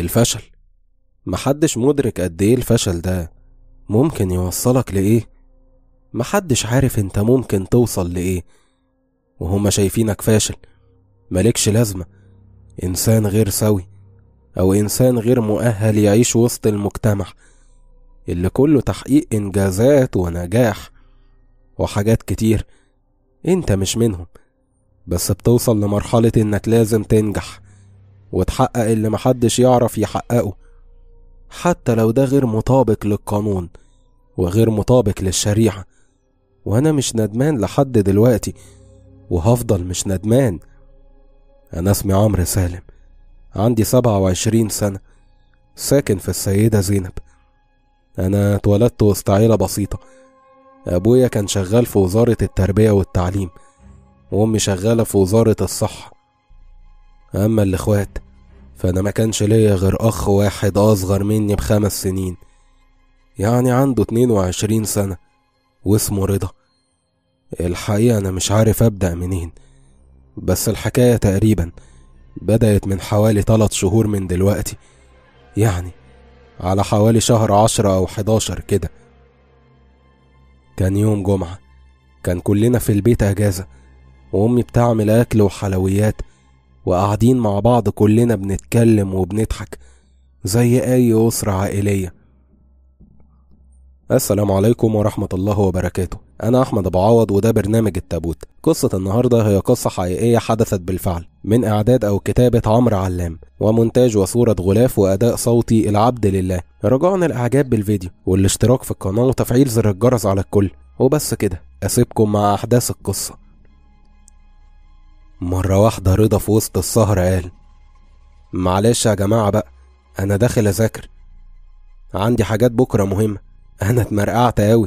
الفشل محدش مدرك قد ايه الفشل ده ممكن يوصلك لإيه محدش عارف انت ممكن توصل لإيه وهما شايفينك فاشل مالكش لازمة إنسان غير سوي أو إنسان غير مؤهل يعيش وسط المجتمع اللي كله تحقيق إنجازات ونجاح وحاجات كتير انت مش منهم بس بتوصل لمرحلة انك لازم تنجح وتحقق اللي محدش يعرف يحققه حتى لو ده غير مطابق للقانون وغير مطابق للشريعة وأنا مش ندمان لحد دلوقتي وهفضل مش ندمان أنا اسمي عمرو سالم عندي سبعة وعشرين سنة ساكن في السيدة زينب أنا اتولدت وسط عيلة بسيطة أبويا كان شغال في وزارة التربية والتعليم وأمي شغالة في وزارة الصحة أما الإخوات فأنا ما كانش ليا غير أخ واحد أصغر مني بخمس سنين يعني عنده اتنين وعشرين سنة واسمه رضا الحقيقة أنا مش عارف أبدأ منين بس الحكاية تقريبا بدأت من حوالي تلات شهور من دلوقتي يعني على حوالي شهر عشرة أو حداشر كده كان يوم جمعة كان كلنا في البيت أجازة وأمي بتعمل أكل وحلويات وقاعدين مع بعض كلنا بنتكلم وبنضحك زي أي أسرة عائلية السلام عليكم ورحمة الله وبركاته أنا أحمد أبو عوض وده برنامج التابوت قصة النهاردة هي قصة حقيقية حدثت بالفعل من إعداد أو كتابة عمرو علام ومونتاج وصورة غلاف وأداء صوتي العبد لله رجعنا الإعجاب بالفيديو والاشتراك في القناة وتفعيل زر الجرس على الكل وبس كده أسيبكم مع أحداث القصة مرة واحدة رضا في وسط السهرة قال معلش يا جماعة بقى أنا داخل أذاكر عندي حاجات بكرة مهمة أنا اتمرقعت أوي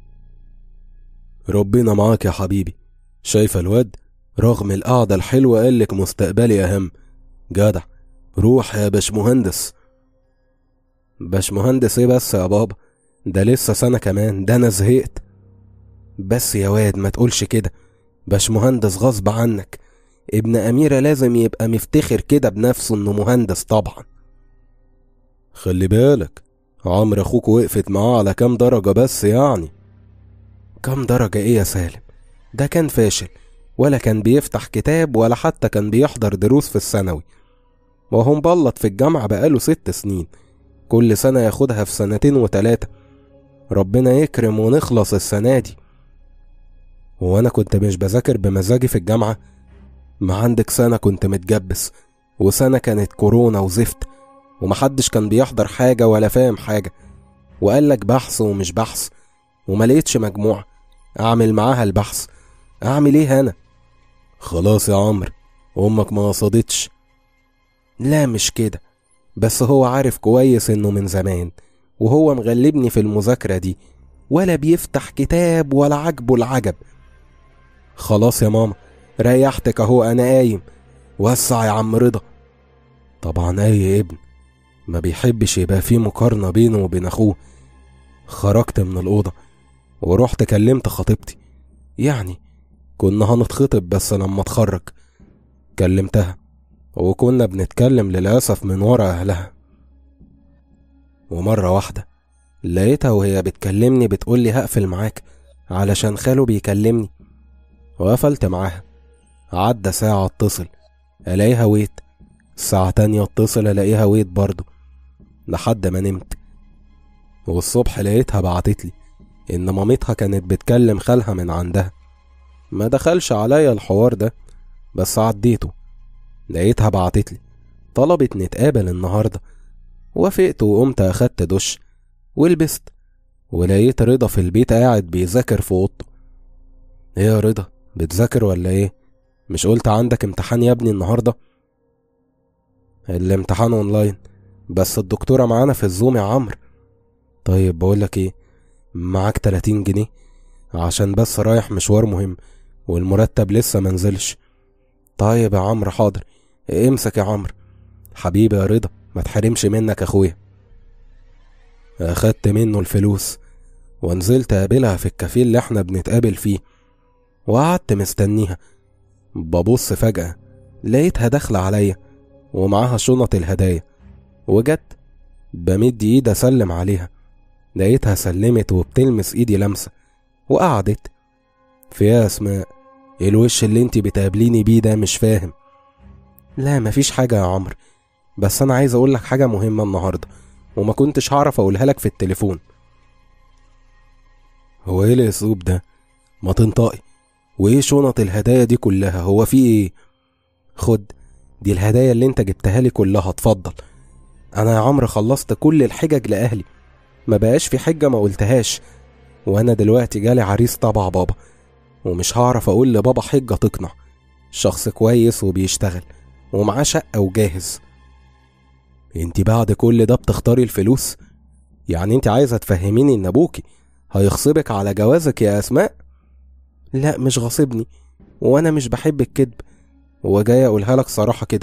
ربنا معاك يا حبيبي شايفة الواد رغم القعدة الحلوة قالك مستقبلي أهم جدع روح يا باشمهندس باشمهندس ايه بس يا بابا ده لسه سنة كمان ده أنا زهقت بس يا واد ما تقولش كده باشمهندس غصب عنك ابن أميرة لازم يبقى مفتخر كده بنفسه إنه مهندس طبعا خلي بالك عمرو أخوك وقفت معاه على كام درجة بس يعني كام درجة إيه يا سالم ده كان فاشل ولا كان بيفتح كتاب ولا حتى كان بيحضر دروس في الثانوي وهو مبلط في الجامعة بقاله ست سنين كل سنة ياخدها في سنتين وتلاتة ربنا يكرم ونخلص السنة دي هو أنا كنت مش بذاكر بمزاجي في الجامعة ما عندك سنة كنت متجبس وسنة كانت كورونا وزفت ومحدش كان بيحضر حاجة ولا فاهم حاجة وقالك بحث ومش بحث وما لقيتش مجموعة أعمل معاها البحث أعمل إيه أنا خلاص يا عمرو أمك ما قصدتش لا مش كده بس هو عارف كويس إنه من زمان وهو مغلبني في المذاكرة دي ولا بيفتح كتاب ولا عجبه العجب خلاص يا ماما ريحتك اهو انا قايم وسع يا عم رضا طبعا اي ابن ما بيحبش يبقى فيه مقارنة بينه وبين اخوه خرجت من الأوضة ورحت كلمت خطيبتي يعني كنا هنتخطب بس لما اتخرج كلمتها وكنا بنتكلم للأسف من ورا أهلها ومرة واحدة لقيتها وهي بتكلمني بتقولي هقفل معاك علشان خاله بيكلمني وقفلت معاها عدى ساعة اتصل ألاقيها ويت ساعة تانية اتصل ألاقيها ويت برضه لحد ما نمت والصبح لقيتها بعتتلي إن مامتها كانت بتكلم خالها من عندها ما دخلش عليا الحوار ده بس عديته لقيتها بعتتلي طلبت نتقابل النهاردة وافقت وقمت أخدت دش ولبست ولقيت رضا في البيت قاعد بيذاكر في اوضته ايه يا رضا بتذاكر ولا ايه مش قلت عندك امتحان يا ابني النهارده الامتحان اونلاين بس الدكتوره معانا في الزوم يا عمرو طيب بقولك ايه معاك 30 جنيه عشان بس رايح مشوار مهم والمرتب لسه منزلش طيب يا عمرو حاضر امسك يا عمرو حبيبي يا رضا ما تحرمش منك اخويا أخدت منه الفلوس ونزلت أقابلها في الكافيه اللي احنا بنتقابل فيه وقعدت مستنيها ببص فجأة لقيتها داخلة عليا ومعاها شنط الهدايا وجت بمد ايد اسلم عليها لقيتها سلمت وبتلمس ايدي لمسة وقعدت في يا اسماء الوش اللي انت بتقابليني بيه ده مش فاهم لا مفيش حاجة يا عمرو بس انا عايز اقول لك حاجة مهمة النهاردة وما كنتش هعرف اقولها لك في التليفون هو ايه الاسلوب ده ما تنطقي وايه شنط الهدايا دي كلها هو في ايه خد دي الهدايا اللي انت جبتها لي كلها اتفضل انا يا عمرو خلصت كل الحجج لاهلي ما بقاش في حجه ما قلتهاش وانا دلوقتي جالي عريس طبع بابا ومش هعرف اقول لبابا حجه تقنع شخص كويس وبيشتغل ومعاه شقه وجاهز انت بعد كل ده بتختاري الفلوس يعني انت عايزه تفهميني ان ابوكي هيغصبك على جوازك يا اسماء لا مش غاصبني وانا مش بحب الكذب وجاي اقولها لك صراحه كده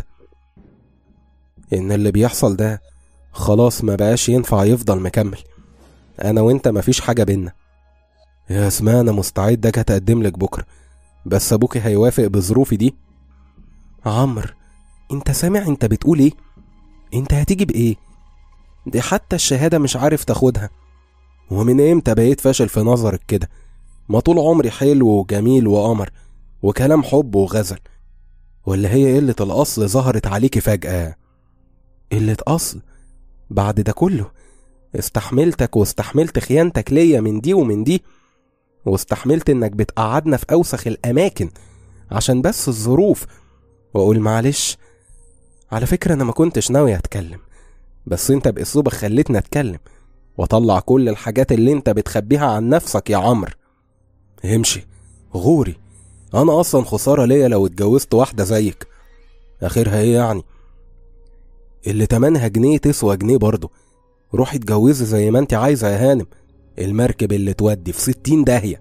ان اللي بيحصل ده خلاص ما بقاش ينفع يفضل مكمل انا وانت مفيش حاجه بينا يا اسماء انا مستعد اجي اتقدم لك بكره بس ابوكي هيوافق بظروفي دي عمرو انت سامع انت بتقول ايه انت هتيجي بايه دي حتى الشهاده مش عارف تاخدها ومن امتى بقيت فاشل في نظرك كده ما طول عمري حلو وجميل وقمر وكلام حب وغزل ولا هي قلة الأصل ظهرت عليكي فجأة قلة أصل بعد ده كله استحملتك واستحملت خيانتك ليا من دي ومن دي واستحملت انك بتقعدنا في أوسخ الأماكن عشان بس الظروف وأقول معلش على فكرة أنا ما كنتش ناوي أتكلم بس أنت بأسلوبك خليتني أتكلم وأطلع كل الحاجات اللي أنت بتخبيها عن نفسك يا عمرو امشي غوري انا اصلا خساره ليا لو اتجوزت واحده زيك اخرها ايه يعني اللي تمنها جنيه تسوى جنيه برضه روحي اتجوزي زي ما انت عايزه يا هانم المركب اللي تودي في ستين داهيه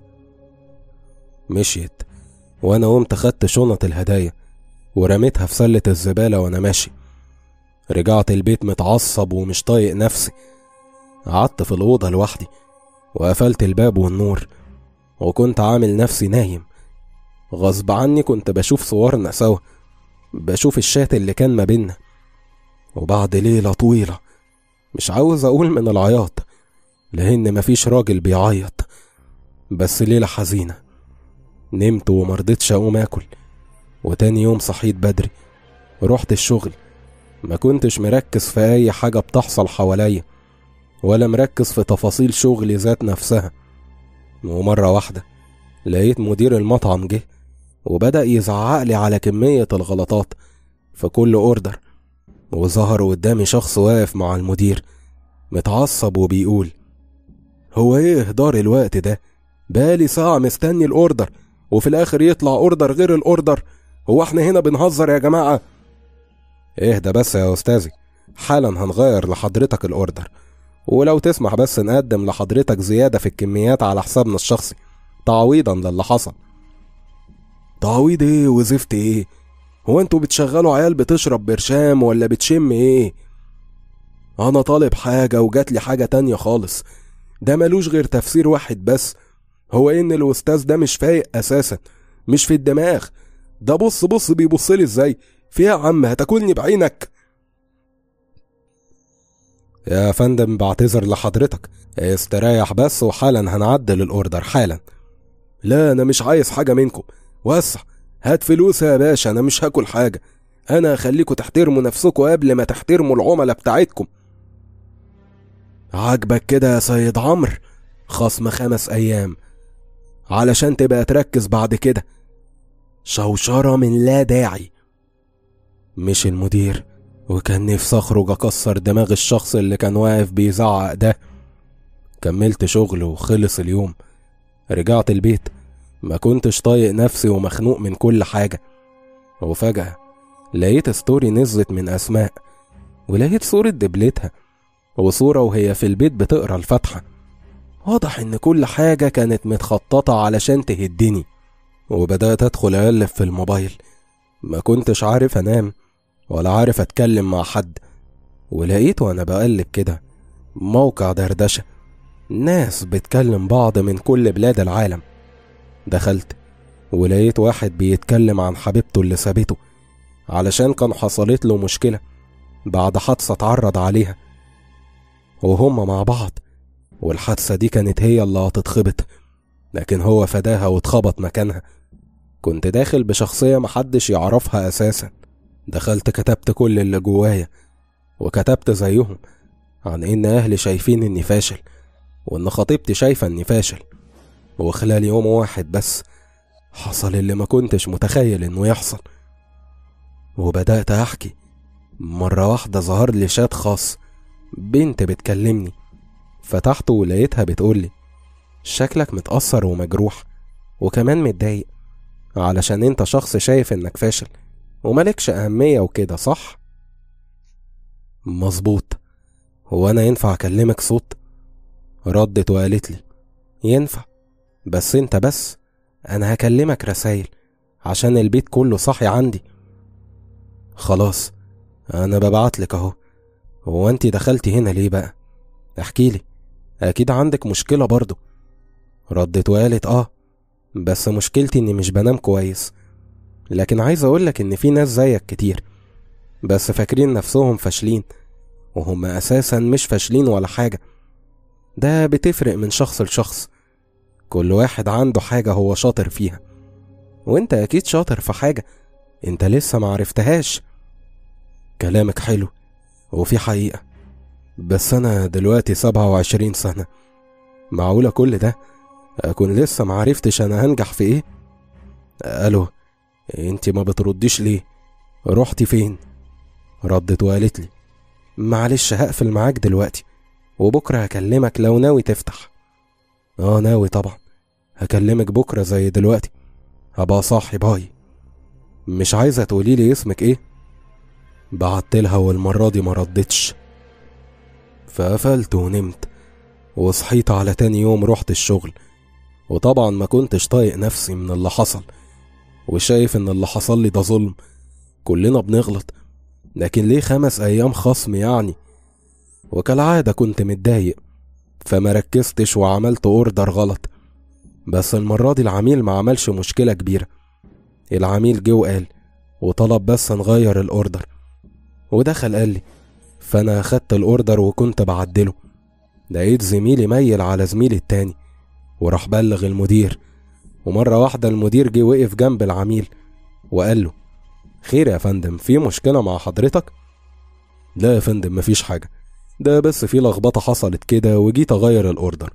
مشيت وانا قمت خدت شنط الهدايا ورميتها في سلة الزبالة وانا ماشي رجعت البيت متعصب ومش طايق نفسي قعدت في الأوضة لوحدي وقفلت الباب والنور وكنت عامل نفسي نايم غصب عني كنت بشوف صورنا سوا بشوف الشات اللي كان ما بينا وبعد ليلة طويلة مش عاوز أقول من العياط لأن مفيش راجل بيعيط بس ليلة حزينة نمت ومرضتش أقوم آكل وتاني يوم صحيت بدري رحت الشغل ما كنتش مركز في أي حاجة بتحصل حواليا ولا مركز في تفاصيل شغلي ذات نفسها ومرة واحدة لقيت مدير المطعم جه وبدأ يزعق لي على كمية الغلطات في كل أوردر وظهر قدامي شخص واقف مع المدير متعصب وبيقول هو ايه اهدار الوقت ده بقالي ساعة مستني الأوردر وفي الآخر يطلع أوردر غير الأوردر هو احنا هنا بنهزر يا جماعة اهدى بس يا أستاذي حالا هنغير لحضرتك الأوردر ولو تسمح بس نقدم لحضرتك زيادة في الكميات على حسابنا الشخصي تعويضا للي حصل تعويض ايه وزفت ايه هو انتوا بتشغلوا عيال بتشرب برشام ولا بتشم ايه انا طالب حاجة وجات لي حاجة تانية خالص ده ملوش غير تفسير واحد بس هو ان الاستاذ ده مش فايق اساسا مش في الدماغ ده بص بص بيبص لي ازاي في يا عم هتاكلني بعينك يا فندم بعتذر لحضرتك استريح بس وحالا هنعدل الاوردر حالا لا انا مش عايز حاجه منكم وسع هات فلوس يا باشا انا مش هاكل حاجه انا هخليكوا تحترموا نفسكم قبل ما تحترموا العملاء بتاعتكم عاجبك كده يا سيد عمرو خصم خمس ايام علشان تبقى تركز بعد كده شوشرة من لا داعي مش المدير وكان نفسي اخرج اكسر دماغ الشخص اللي كان واقف بيزعق ده كملت شغل وخلص اليوم رجعت البيت ما كنتش طايق نفسي ومخنوق من كل حاجة وفجأة لقيت ستوري نزلت من أسماء ولقيت صورة دبلتها وصورة وهي في البيت بتقرا الفاتحة واضح إن كل حاجة كانت متخططة علشان تهدني وبدأت أدخل أقلب في الموبايل ما كنتش عارف أنام ولا عارف أتكلم مع حد ولقيت وأنا بقلب كده موقع دردشة ناس بتكلم بعض من كل بلاد العالم دخلت ولقيت واحد بيتكلم عن حبيبته اللي سابته علشان كان حصلت له مشكلة بعد حادثة اتعرض عليها وهما مع بعض والحادثة دي كانت هي اللي هتتخبط لكن هو فداها واتخبط مكانها كنت داخل بشخصية محدش يعرفها أساسا دخلت كتبت كل اللي جوايا وكتبت زيهم عن إن أهلي شايفين إني فاشل وإن خطيبتي شايفة إني فاشل وخلال يوم واحد بس حصل اللي ما كنتش متخيل إنه يحصل وبدأت أحكي مرة واحدة ظهر لي شات خاص بنت بتكلمني فتحته ولقيتها بتقولي شكلك متأثر ومجروح وكمان متضايق علشان انت شخص شايف انك فاشل وملكش أهمية وكده صح؟ مظبوط هو أنا ينفع أكلمك صوت؟ ردت وقالت لي ينفع بس انت بس أنا هكلمك رسايل عشان البيت كله صاحي عندي خلاص أنا ببعتلك أهو هو انت دخلتي هنا ليه بقى؟ احكي لي أكيد عندك مشكلة برضو ردت وقالت آه بس مشكلتي إني مش بنام كويس لكن عايز أقولك إن في ناس زيك كتير بس فاكرين نفسهم فاشلين وهم أساسا مش فاشلين ولا حاجة ده بتفرق من شخص لشخص كل واحد عنده حاجة هو شاطر فيها وانت أكيد شاطر في حاجة انت لسه معرفتهاش كلامك حلو وفي حقيقة بس أنا دلوقتي سبعة وعشرين سنة معقولة كل ده أكون لسه معرفتش أنا هنجح في إيه؟ ألو انت ما بترديش ليه؟ رحتي فين؟ ردت وقالت لي معلش هقفل معاك دلوقتي وبكرة هكلمك لو ناوي تفتح اه ناوي طبعا هكلمك بكرة زي دلوقتي هبقى صاحي باي مش عايزة تقولي لي اسمك ايه بعتلها والمرة دي ما ردتش فقفلت ونمت وصحيت على تاني يوم رحت الشغل وطبعا ما كنتش طايق نفسي من اللي حصل وشايف ان اللي حصل لي ده ظلم كلنا بنغلط لكن ليه خمس ايام خصم يعني وكالعادة كنت متضايق فما ركزتش وعملت اوردر غلط بس المرة دي العميل ما عملش مشكلة كبيرة العميل جه وقال وطلب بس نغير الاوردر ودخل قال لي فانا اخدت الاوردر وكنت بعدله لقيت زميلي ميل على زميلي التاني وراح بلغ المدير ومرة واحدة المدير جه وقف جنب العميل وقال له خير يا فندم في مشكلة مع حضرتك؟ لا يا فندم مفيش حاجة ده بس في لخبطة حصلت كده وجيت أغير الأوردر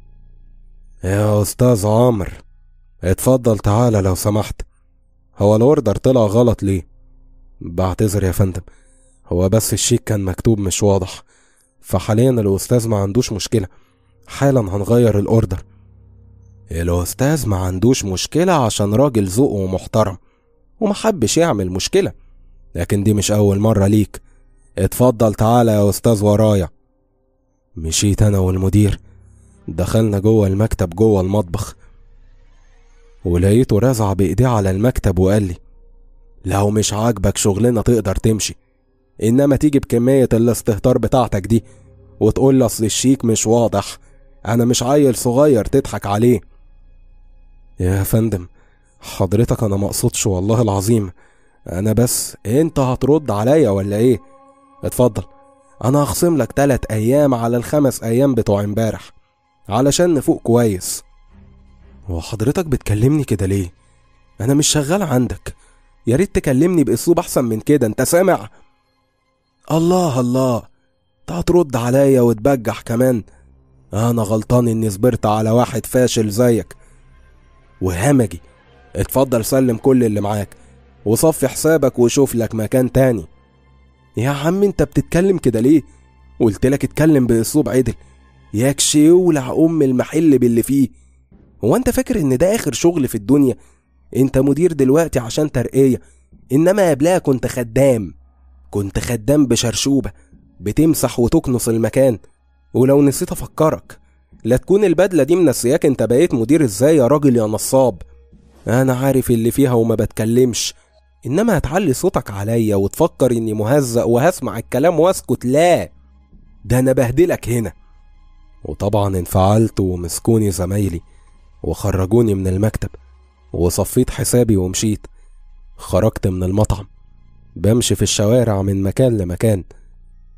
يا أستاذ عامر اتفضل تعالى لو سمحت هو الأوردر طلع غلط ليه؟ بعتذر يا فندم هو بس الشيك كان مكتوب مش واضح فحاليا الأستاذ ما عندوش مشكلة حالا هنغير الأوردر الأستاذ ما عندوش مشكلة عشان راجل ذوق ومحترم ومحبش يعمل مشكلة لكن دي مش أول مرة ليك اتفضل تعالى يا أستاذ ورايا مشيت أنا والمدير دخلنا جوه المكتب جوه المطبخ ولقيته رزع بإيديه على المكتب وقال لي لو مش عاجبك شغلنا تقدر تمشي إنما تيجي بكمية الاستهتار بتاعتك دي وتقول لي أصل الشيك مش واضح أنا مش عيل صغير تضحك عليه يا فندم حضرتك أنا مقصودش والله العظيم أنا بس أنت هترد عليا ولا إيه؟ اتفضل أنا هخصم لك تلات أيام على الخمس أيام بتوع امبارح علشان نفوق كويس وحضرتك بتكلمني كده ليه؟ أنا مش شغال عندك يا ريت تكلمني بأسلوب أحسن من كده أنت سامع؟ الله الله انت هترد عليا وتبجح كمان انا غلطان اني صبرت على واحد فاشل زيك وهمجي اتفضل سلم كل اللي معاك وصفي حسابك وشوف لك مكان تاني يا عم انت بتتكلم كده ليه قلت لك اتكلم باسلوب عدل ياك يولع ام المحل باللي فيه هو انت فاكر ان ده اخر شغل في الدنيا انت مدير دلوقتي عشان ترقية انما قبلها كنت خدام كنت خدام بشرشوبة بتمسح وتكنس المكان ولو نسيت افكرك لا تكون البدلة دي منسياك انت بقيت مدير ازاي يا راجل يا نصاب انا عارف اللي فيها وما بتكلمش انما هتعلي صوتك عليا وتفكر اني مهزأ وهسمع الكلام واسكت لا ده انا بهدلك هنا وطبعا انفعلت ومسكوني زمايلي وخرجوني من المكتب وصفيت حسابي ومشيت خرجت من المطعم بمشي في الشوارع من مكان لمكان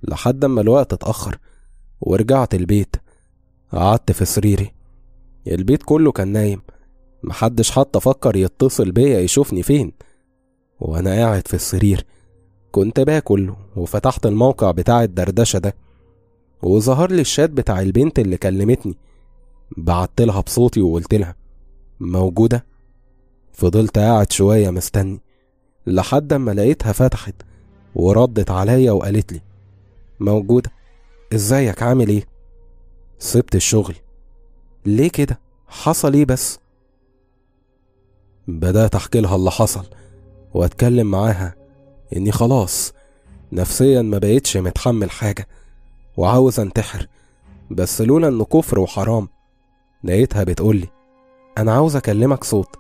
لحد اما الوقت اتأخر ورجعت البيت قعدت في سريري البيت كله كان نايم محدش حتى فكر يتصل بيا يشوفني فين وانا قاعد في السرير كنت باكل وفتحت الموقع بتاع الدردشة ده وظهر لي الشات بتاع البنت اللي كلمتني بعت لها بصوتي وقلت لها موجودة فضلت قاعد شوية مستني لحد اما لقيتها فتحت وردت عليا وقالت لي موجودة ازيك عامل ايه سبت الشغل ليه كده حصل ايه بس بدأت احكي لها اللي حصل واتكلم معاها اني خلاص نفسيا ما بقيتش متحمل حاجة وعاوز انتحر بس لولا انه كفر وحرام لقيتها بتقولي انا عاوز اكلمك صوت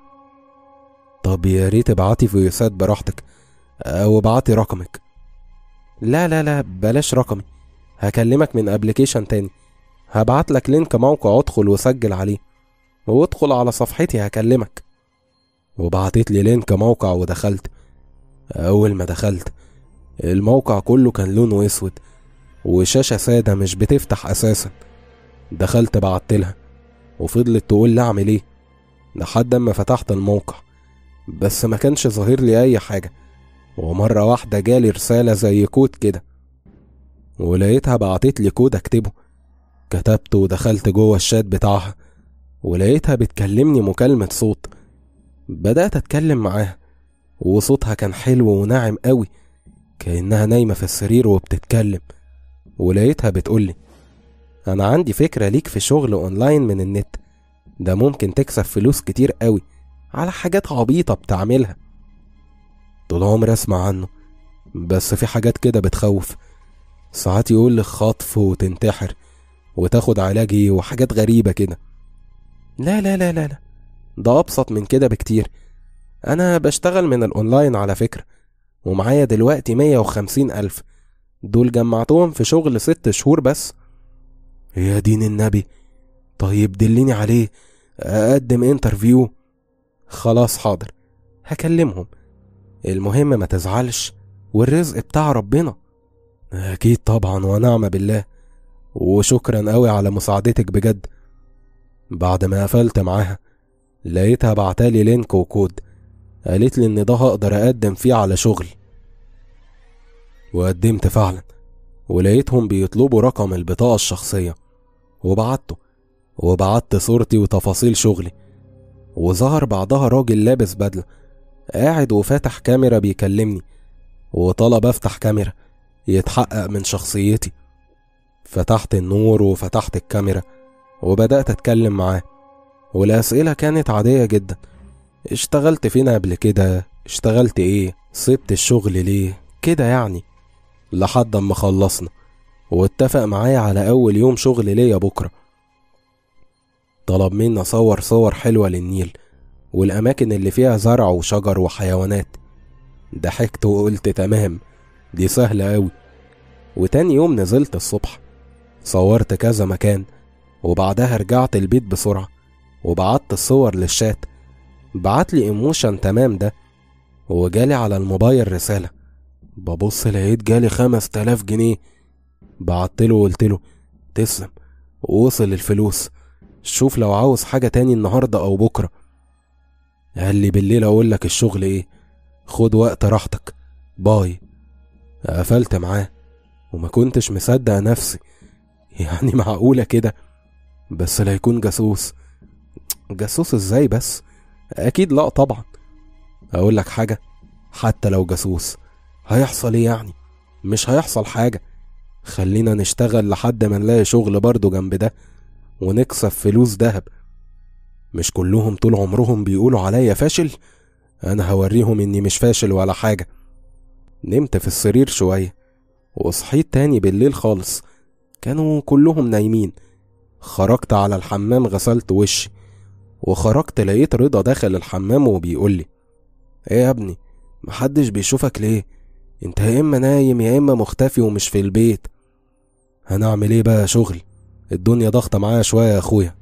طب يا ريت ابعتي فويسات براحتك او ابعتي رقمك لا لا لا بلاش رقمي هكلمك من ابلكيشن تاني هبعت لك لينك موقع ادخل وسجل عليه وادخل على صفحتي هكلمك وبعتت لي لينك موقع ودخلت اول ما دخلت الموقع كله كان لونه اسود وشاشة سادة مش بتفتح اساسا دخلت بعت لها وفضلت تقول لي اعمل ايه لحد اما فتحت الموقع بس ما كانش ظاهر لي اي حاجة ومرة واحدة جالي رسالة زي كود كده ولقيتها بعتت لي كود اكتبه كتبت ودخلت جوه الشات بتاعها ولقيتها بتكلمني مكالمة صوت بدأت أتكلم معاها وصوتها كان حلو وناعم قوي كأنها نايمة في السرير وبتتكلم ولقيتها بتقولي أنا عندي فكرة ليك في شغل أونلاين من النت ده ممكن تكسب فلوس كتير قوي على حاجات عبيطة بتعملها طول عمري أسمع عنه بس في حاجات كده بتخوف ساعات يقول لك خطف وتنتحر وتاخد علاجي وحاجات غريبة كده لا لا لا لا لا ده أبسط من كده بكتير أنا بشتغل من الأونلاين على فكرة ومعايا دلوقتي مية وخمسين ألف دول جمعتهم في شغل ست شهور بس يا دين النبي طيب دلني عليه أقدم انترفيو خلاص حاضر هكلمهم المهم ما تزعلش والرزق بتاع ربنا أكيد طبعا ونعم بالله وشكرا قوي على مساعدتك بجد بعد ما قفلت معاها لقيتها بعتالي لينك وكود قالت لي ان ده هقدر اقدم فيه على شغل وقدمت فعلا ولقيتهم بيطلبوا رقم البطاقة الشخصية وبعته وبعت صورتي وتفاصيل شغلي وظهر بعدها راجل لابس بدلة قاعد وفاتح كاميرا بيكلمني وطلب افتح كاميرا يتحقق من شخصيتي فتحت النور وفتحت الكاميرا وبدأت أتكلم معاه والأسئلة كانت عادية جدا اشتغلت فين قبل كده اشتغلت ايه سبت الشغل ليه كده يعني لحد اما خلصنا واتفق معايا على أول يوم شغل ليا بكرة طلب مني أصور صور حلوة للنيل والأماكن اللي فيها زرع وشجر وحيوانات ضحكت وقلت تمام دي سهلة أوي وتاني يوم نزلت الصبح صورت كذا مكان وبعدها رجعت البيت بسرعة وبعت الصور للشات بعت لي ايموشن تمام ده وجالي على الموبايل رسالة ببص لقيت جالي خمس تلاف جنيه بعتله وقلت له تسلم وصل الفلوس شوف لو عاوز حاجة تاني النهاردة أو بكرة قال لي بالليل أقول لك الشغل إيه خد وقت راحتك باي قفلت معاه وما كنتش مصدق نفسي يعني معقولة كده بس لا يكون جاسوس جاسوس ازاي بس اكيد لا طبعا اقول لك حاجة حتى لو جاسوس هيحصل ايه يعني مش هيحصل حاجة خلينا نشتغل لحد ما نلاقي شغل برضه جنب ده ونكسب فلوس دهب مش كلهم طول عمرهم بيقولوا عليا فاشل انا هوريهم اني مش فاشل ولا حاجة نمت في السرير شوية وصحيت تاني بالليل خالص كانوا كلهم نايمين خرجت على الحمام غسلت وشي وخرجت لقيت رضا داخل الحمام وبيقول لي ايه يا ابني محدش بيشوفك ليه انت يا اما نايم يا اما مختفي ومش في البيت هنعمل ايه بقى شغل الدنيا ضغطة معايا شوية يا اخويا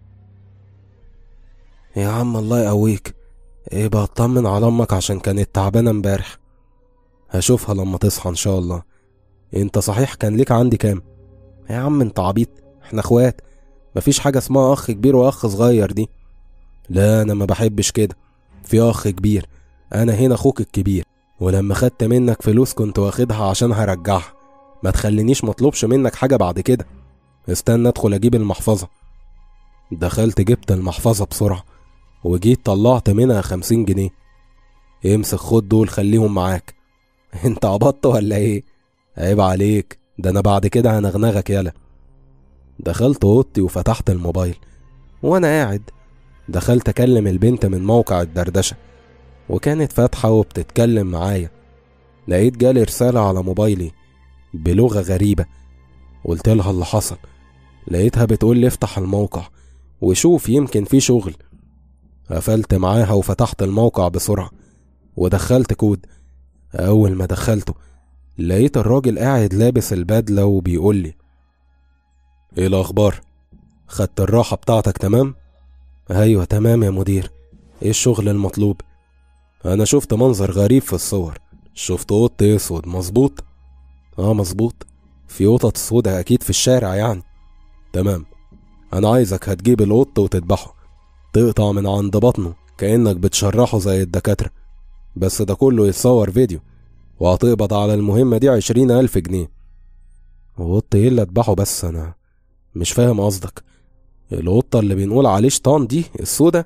يا عم الله يقويك ايه بقى اطمن على امك عشان كانت تعبانة امبارح هشوفها لما تصحى ان شاء الله انت صحيح كان ليك عندي كام يا عم انت عبيط احنا اخوات مفيش حاجة اسمها اخ كبير واخ صغير دي لا انا ما بحبش كده في اخ كبير انا هنا اخوك الكبير ولما خدت منك فلوس كنت واخدها عشان هرجعها ما تخلينيش مطلوبش منك حاجة بعد كده استنى ادخل اجيب المحفظة دخلت جبت المحفظة بسرعة وجيت طلعت منها خمسين جنيه امسك خد دول خليهم معاك انت عبطت ولا ايه عيب عليك ده انا بعد كده هنغنغك يالا دخلت اوضتي وفتحت الموبايل وانا قاعد دخلت اكلم البنت من موقع الدردشة وكانت فاتحة وبتتكلم معايا لقيت جالي رسالة على موبايلي بلغة غريبة قلت لها اللي حصل لقيتها بتقول لي افتح الموقع وشوف يمكن في شغل قفلت معاها وفتحت الموقع بسرعة ودخلت كود أول ما دخلته لقيت الراجل قاعد لابس البدلة وبيقول لي ايه الأخبار؟ خدت الراحة بتاعتك تمام؟ أيوة تمام يا مدير ايه الشغل المطلوب؟ أنا شفت منظر غريب في الصور شفت قط أسود مظبوط؟ اه مظبوط في قطط سودا أكيد في الشارع يعني تمام أنا عايزك هتجيب القط وتذبحه تقطع من عند بطنه كأنك بتشرحه زي الدكاترة بس ده كله يتصور فيديو وهتقبض على المهمة دي عشرين ألف جنيه وقط ايه اللي اذبحه بس أنا مش فاهم قصدك القطة اللي بنقول عليه شطان دي السودا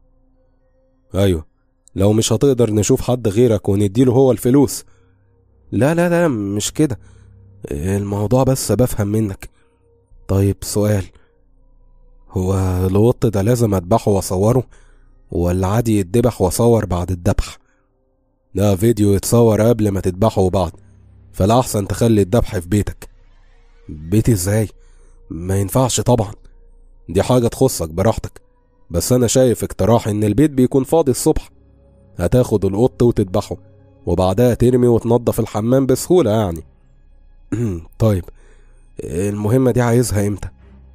أيوة لو مش هتقدر نشوف حد غيرك ونديله هو الفلوس لا لا لا مش كده الموضوع بس بفهم منك طيب سؤال هو القط ده لازم اذبحه واصوره ولا عادي يتذبح واصور بعد الذبح ده فيديو يتصور قبل ما تذبحه وبعد فالأحسن تخلي الذبح في بيتك بيتي ازاي ما ينفعش طبعا دي حاجة تخصك براحتك بس أنا شايف اقتراح إن البيت بيكون فاضي الصبح هتاخد القط وتذبحه وبعدها ترمي وتنضف الحمام بسهولة يعني طيب المهمة دي عايزها امتى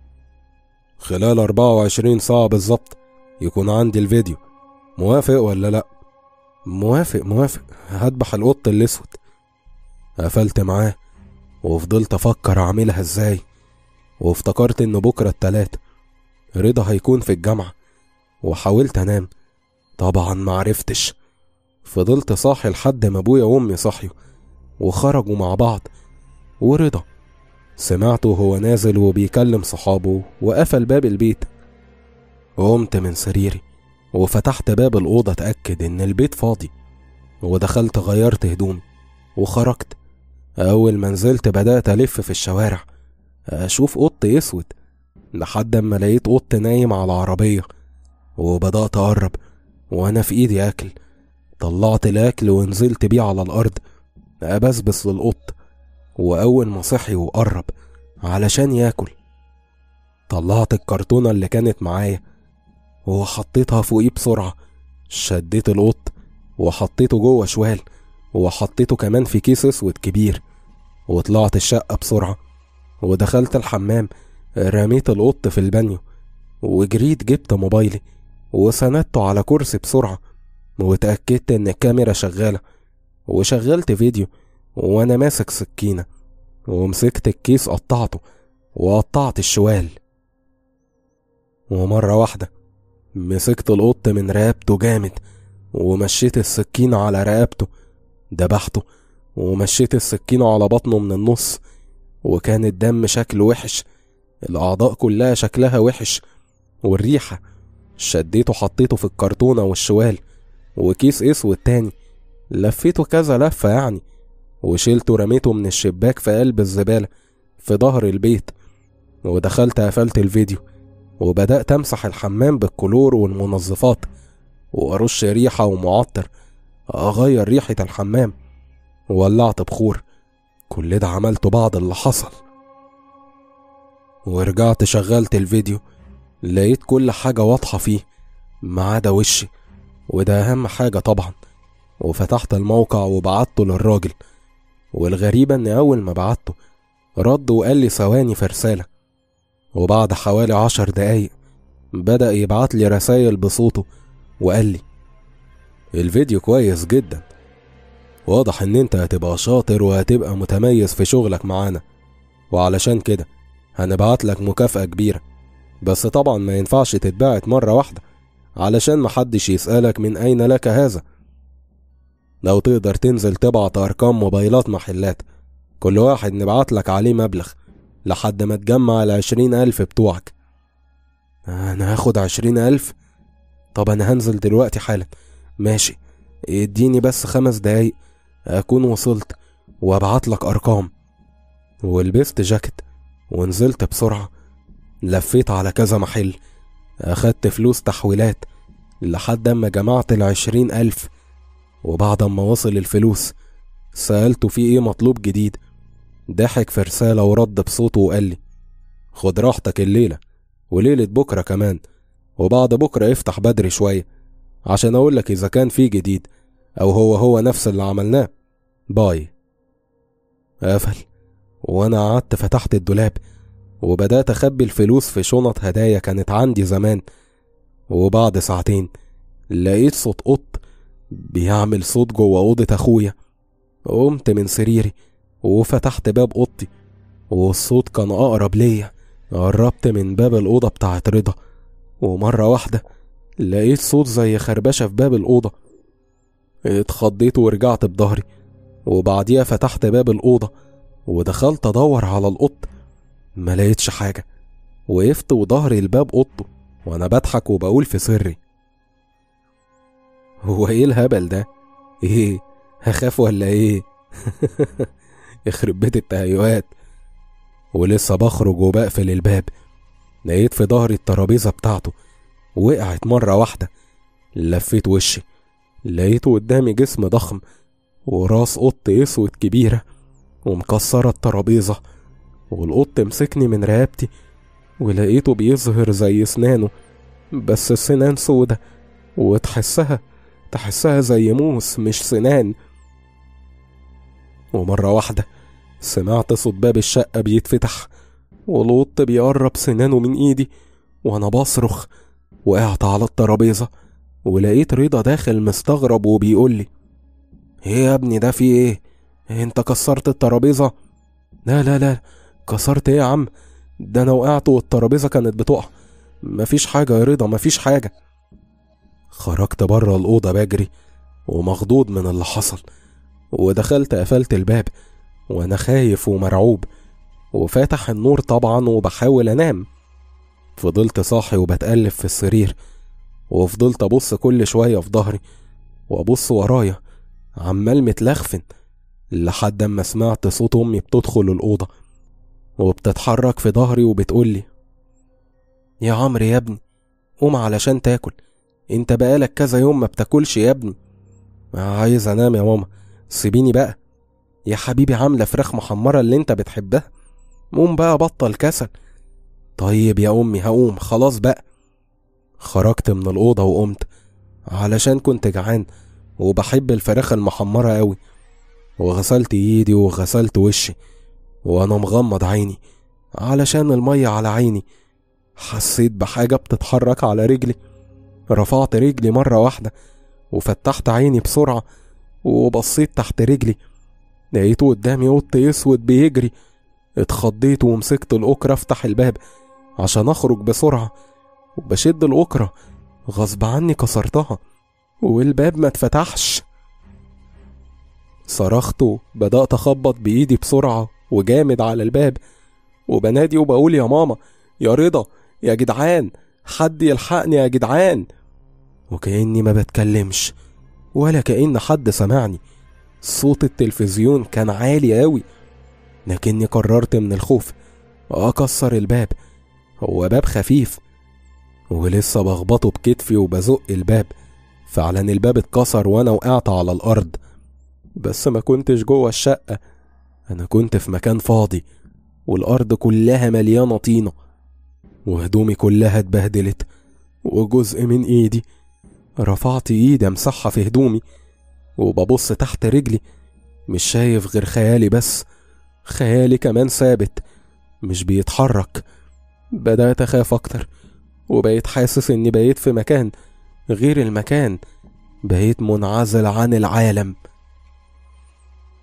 خلال 24 ساعة بالظبط يكون عندي الفيديو موافق ولا لأ موافق موافق هذبح القط الأسود قفلت معاه وفضلت أفكر أعملها إزاي وافتكرت إن بكرة التلات رضا هيكون في الجامعة وحاولت أنام طبعا معرفتش فضلت صاحي لحد ما أبويا وأمي صحيوا وخرجوا مع بعض ورضا سمعته وهو نازل وبيكلم صحابه وقفل باب البيت قمت من سريري وفتحت باب الأوضة أتأكد إن البيت فاضي ودخلت غيرت هدومي وخرجت أول ما نزلت بدأت ألف في الشوارع أشوف قط أسود لحد أما لقيت قط نايم على عربية وبدأت أقرب وأنا في إيدي أكل طلعت الأكل ونزلت بيه على الأرض أبسبس للقط وأول ما صحي وقرب علشان ياكل طلعت الكرتونة اللي كانت معايا وحطيتها فوقيه بسرعة شديت القط وحطيته جوه شوال وحطيته كمان في كيس اسود كبير وطلعت الشقة بسرعة ودخلت الحمام رميت القط في البانيو وجريت جبت موبايلي وسندته على كرسي بسرعة وتأكدت إن الكاميرا شغالة وشغلت فيديو وأنا ماسك سكينة ومسكت الكيس قطعته وقطعت الشوال ومرة واحدة مسكت القط من رقبته جامد ومشيت السكينة على رقبته دبحته ومشيت السكينة على بطنه من النص وكان الدم شكله وحش الأعضاء كلها شكلها وحش والريحة شديته حطيته في الكرتونة والشوال وكيس اسود تاني لفيته كذا لفة يعني وشيلته رميته من الشباك في قلب الزبالة في ظهر البيت ودخلت قفلت الفيديو وبدأت أمسح الحمام بالكلور والمنظفات وأرش ريحة ومعطر أغير ريحة الحمام وولعت بخور كل ده عملته بعد اللي حصل ورجعت شغلت الفيديو لقيت كل حاجة واضحة فيه ما عدا وشي وده أهم حاجة طبعا وفتحت الموقع وبعته للراجل والغريبة إن أول ما بعته رد وقال لي ثواني في رسالة وبعد حوالي عشر دقايق بدأ يبعت لي رسايل بصوته وقال لي الفيديو كويس جدا واضح ان انت هتبقى شاطر وهتبقى متميز في شغلك معانا وعلشان كده هنبعت لك مكافأة كبيرة بس طبعا ما ينفعش تتبعت مرة واحدة علشان محدش يسألك من أين لك هذا لو تقدر تنزل تبعت أرقام موبايلات محلات كل واحد نبعت لك عليه مبلغ لحد ما تجمع العشرين ألف بتوعك أنا هاخد عشرين ألف طب أنا هنزل دلوقتي حالا ماشي اديني بس خمس دقايق أكون وصلت وأبعت لك أرقام ولبست جاكيت ونزلت بسرعة لفيت على كذا محل أخدت فلوس تحويلات لحد أما جمعت العشرين ألف وبعد ما وصل الفلوس سألته في إيه مطلوب جديد ضحك في رسالة ورد بصوته وقال لي خد راحتك الليلة وليلة بكرة كمان وبعد بكرة افتح بدري شوية عشان أقولك إذا كان في جديد أو هو هو نفس اللي عملناه باي قفل وأنا قعدت فتحت الدولاب وبدأت أخبي الفلوس في شنط هدايا كانت عندي زمان وبعد ساعتين لقيت صوت قط بيعمل صوت جوه أوضة أخويا قمت من سريري وفتحت باب أوضتي والصوت كان أقرب ليا قربت من باب الأوضة بتاعت رضا ومرة واحدة لقيت صوت زي خربشة في باب الأوضة اتخضيت ورجعت بظهري وبعديها فتحت باب الأوضة ودخلت أدور على القط ما لقيتش حاجة وقفت وظهري لباب أوضته وأنا بضحك وبقول في سري هو إيه الهبل ده؟ إيه؟ هخاف ولا إيه؟ يخرب بيت التهيؤات ولسه بخرج وبقفل الباب لقيت في ظهري الترابيزة بتاعته وقعت مرة واحدة لفيت وشي لقيته قدامي جسم ضخم وراس قط اسود كبيرة ومكسرة الترابيزة والقط مسكني من رقبتي ولقيته بيظهر زي سنانه بس السنان سودة وتحسها تحسها زي موس مش سنان ومرة واحدة سمعت صوت باب الشقة بيتفتح والقط بيقرب سنانه من ايدي وانا بصرخ وقعت على الترابيزة ولقيت رضا داخل مستغرب وبيقول لي ايه يا ابني ده في ايه انت كسرت الترابيزة لا لا لا كسرت ايه يا عم ده انا وقعت والترابيزة كانت بتقع مفيش حاجة يا رضا مفيش حاجة خرجت بره الأوضة بجري ومخضوض من اللي حصل ودخلت قفلت الباب وأنا خايف ومرعوب وفاتح النور طبعا وبحاول أنام فضلت صاحي وبتقلب في السرير وفضلت أبص كل شوية في ظهري وأبص ورايا عمال متلخفن لحد أما سمعت صوت أمي بتدخل الأوضة وبتتحرك في ظهري وبتقولي يا عمرو يا ابني قوم علشان تاكل انت بقالك كذا يوم ما بتاكلش يا ابني عايز انام يا ماما سيبيني بقى يا حبيبي عامله فراخ محمره اللي انت بتحبها قوم بقى بطل كسل طيب يا امي هقوم خلاص بقى خرجت من الاوضه وقمت علشان كنت جعان وبحب الفراخ المحمره قوي وغسلت ايدي وغسلت وشي وانا مغمض عيني علشان الميه على عيني حسيت بحاجه بتتحرك على رجلي رفعت رجلي مرة واحدة وفتحت عيني بسرعة وبصيت تحت رجلي لقيته قدامي قط اسود بيجري اتخضيت ومسكت الأكرة افتح الباب عشان اخرج بسرعة وبشد الأكرة غصب عني كسرتها والباب ما اتفتحش صرخت وبدأت أخبط بإيدي بسرعة وجامد على الباب وبنادي وبقول يا ماما يا رضا يا جدعان حد يلحقني يا جدعان وكأني ما بتكلمش ولا كأن حد سمعني صوت التلفزيون كان عالي أوي لكني قررت من الخوف أكسر الباب هو باب خفيف ولسه بخبطه بكتفي وبزق الباب فعلا الباب اتكسر وانا وقعت على الارض بس ما كنتش جوه الشقة انا كنت في مكان فاضي والارض كلها مليانة طينة وهدومي كلها اتبهدلت وجزء من ايدي رفعت ايدي امسحها في هدومي وببص تحت رجلي مش شايف غير خيالي بس خيالي كمان ثابت مش بيتحرك بدأت أخاف أكتر وبقيت حاسس إني بقيت في مكان غير المكان بقيت منعزل عن العالم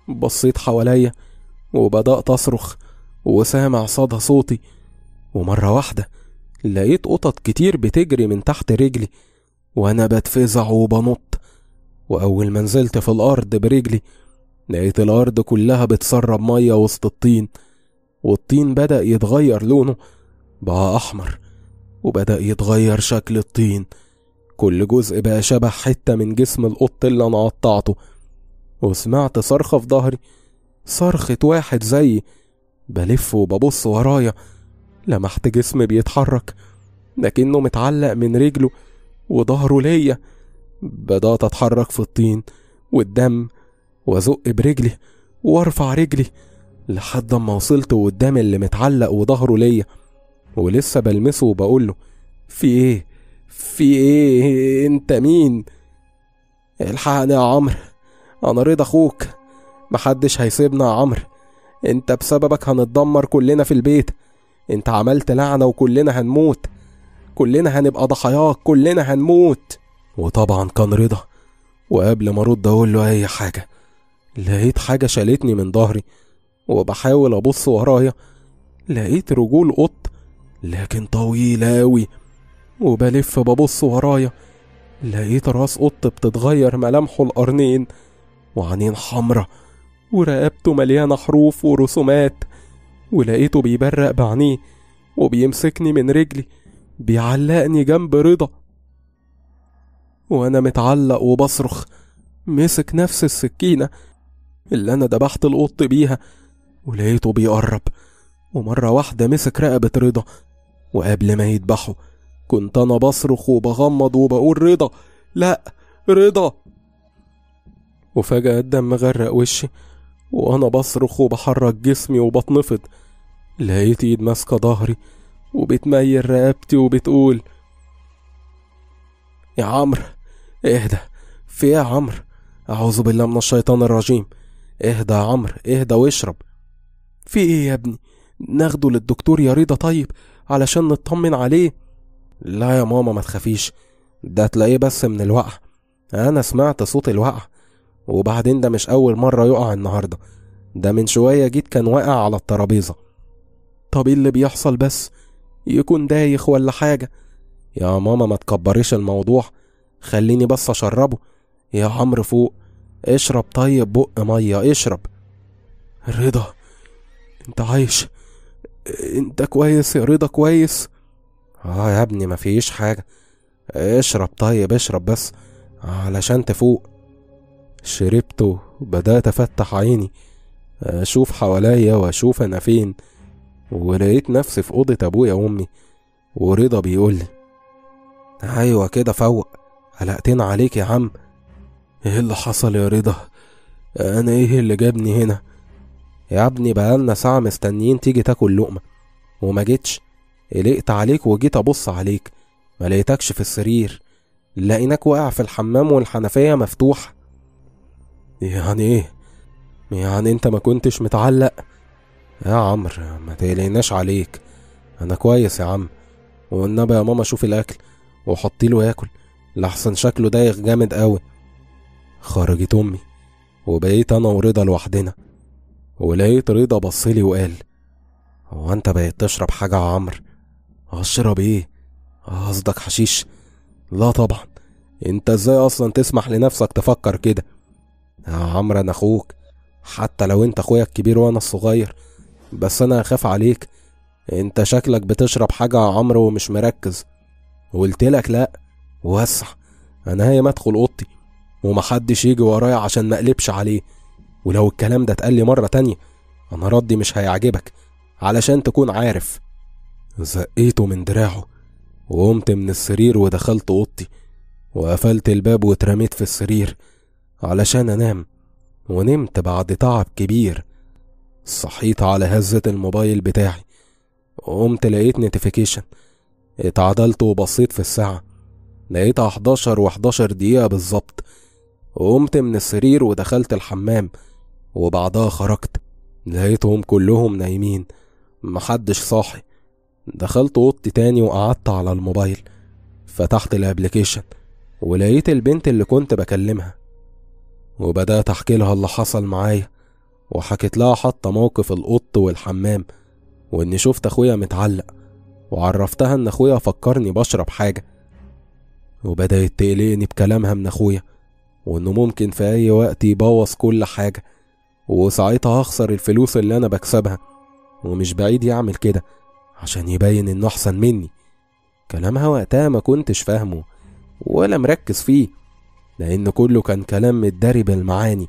بصيت حواليا وبدأت أصرخ وسامع صدى صوتي ومرة واحدة لقيت قطط كتير بتجري من تحت رجلي وأنا بتفزع وبنط وأول ما نزلت في الأرض برجلي لقيت الأرض كلها بتسرب مية وسط الطين والطين بدأ يتغير لونه بقى أحمر وبدأ يتغير شكل الطين كل جزء بقى شبه حتة من جسم القط اللي أنا قطعته وسمعت صرخة في ظهري صرخة واحد زيي بلف وببص ورايا لمحت جسم بيتحرك لكنه متعلق من رجله وظهره ليا بدأت أتحرك في الطين والدم وأزق برجلي وأرفع رجلي لحد ما وصلت قدام اللي متعلق وظهره ليا ولسه بلمسه وبقوله في ايه في ايه انت مين الحقني يا عمرو انا رضا اخوك محدش هيسيبنا يا عمرو انت بسببك هنتدمر كلنا في البيت انت عملت لعنة وكلنا هنموت كلنا هنبقى ضحاياك كلنا هنموت وطبعا كان رضا وقبل ما ارد اقول له اي حاجة لقيت حاجة شالتني من ظهري وبحاول ابص ورايا لقيت رجول قط لكن طويلة أوي وبلف ببص ورايا لقيت راس قط بتتغير ملامحه القرنين وعينين حمرة ورقبته مليانة حروف ورسومات ولقيته بيبرق بعينيه وبيمسكني من رجلي بيعلقني جنب رضا وأنا متعلق وبصرخ مسك نفس السكينة اللي أنا دبحت القط بيها ولقيته بيقرب ومرة واحدة مسك رقبة رضا وقبل ما يذبحه كنت أنا بصرخ وبغمض وبقول رضا لأ رضا وفجأة الدم غرق وشي وأنا بصرخ وبحرك جسمي وبتنفض لقيت إيد ماسكة ظهري وبتميل رقبتي وبتقول يا عمرو اهدى في ايه يا عمرو أعوذ بالله من الشيطان الرجيم اهدى يا عمرو اهدى واشرب في ايه يا ابني ناخده للدكتور يا رضا طيب علشان نطمن عليه لا يا ماما ما تخافيش ده تلاقيه بس من الوقع انا سمعت صوت الوقع وبعدين ده مش اول مرة يقع النهاردة ده من شوية جيت كان واقع على الترابيزة طب ايه اللي بيحصل بس يكون دايخ ولا حاجة يا ماما ما تكبريش الموضوع خليني بس اشربه يا عمرو فوق اشرب طيب بق مية اشرب رضا انت عايش انت كويس يا رضا كويس اه يا ابني مفيش حاجة اشرب طيب اشرب بس علشان تفوق شربت وبدأت أفتح عيني أشوف حواليا وأشوف أنا فين ولقيت نفسي في أوضة أبويا وأمي ورضا بيقولي أيوة كده فوق قلقتنا عليك يا عم ايه اللي حصل يا رضا أنا ايه اللي جابني هنا يا ابني بقالنا ساعة مستنيين تيجي تاكل لقمة وما جيتش قلقت عليك وجيت أبص عليك ما لقيتكش في السرير لقيناك واقع في الحمام والحنفية مفتوحة يعني ايه يعني انت ما كنتش متعلق يا عمرو ما تقلقناش عليك انا كويس يا عم والنبي يا ماما شوف الاكل وحطي له ياكل لحسن شكله دايخ جامد قوي خرجت امي وبقيت انا ورضا لوحدنا ولقيت رضا بصلي وقال هو انت بقيت تشرب حاجة يا عمرو اشرب ايه قصدك حشيش لا طبعا انت ازاي اصلا تسمح لنفسك تفكر كده يا عمرو انا اخوك حتى لو انت اخويا الكبير وانا الصغير بس انا اخاف عليك انت شكلك بتشرب حاجة يا عمرو ومش مركز قلت لك لا وسع انا هي مدخل اوضتي ومحدش يجي ورايا عشان مقلبش عليه ولو الكلام ده اتقال لي مرة تانية انا ردي مش هيعجبك علشان تكون عارف زقيته من دراعه وقمت من السرير ودخلت اوضتي وقفلت الباب واترميت في السرير علشان انام ونمت بعد تعب كبير صحيت على هزة الموبايل بتاعي قمت لقيت نوتيفيكيشن اتعدلت وبصيت في الساعة لقيتها 11 و11 دقيقة بالظبط قمت من السرير ودخلت الحمام وبعدها خرجت لقيتهم كلهم نايمين محدش صاحي دخلت اوضتي تاني وقعدت على الموبايل فتحت الابليكيشن ولقيت البنت اللي كنت بكلمها وبدأت أحكي لها اللي حصل معايا وحكيت لها حتى موقف القط والحمام وإني شفت أخويا متعلق وعرفتها إن أخويا فكرني بشرب حاجة وبدأت تقلقني بكلامها من أخويا وإنه ممكن في أي وقت يبوظ كل حاجة وساعتها هخسر الفلوس اللي أنا بكسبها ومش بعيد يعمل كده عشان يبين إنه أحسن مني كلامها وقتها ما كنتش فاهمه ولا مركز فيه لأن كله كان كلام متداري بالمعاني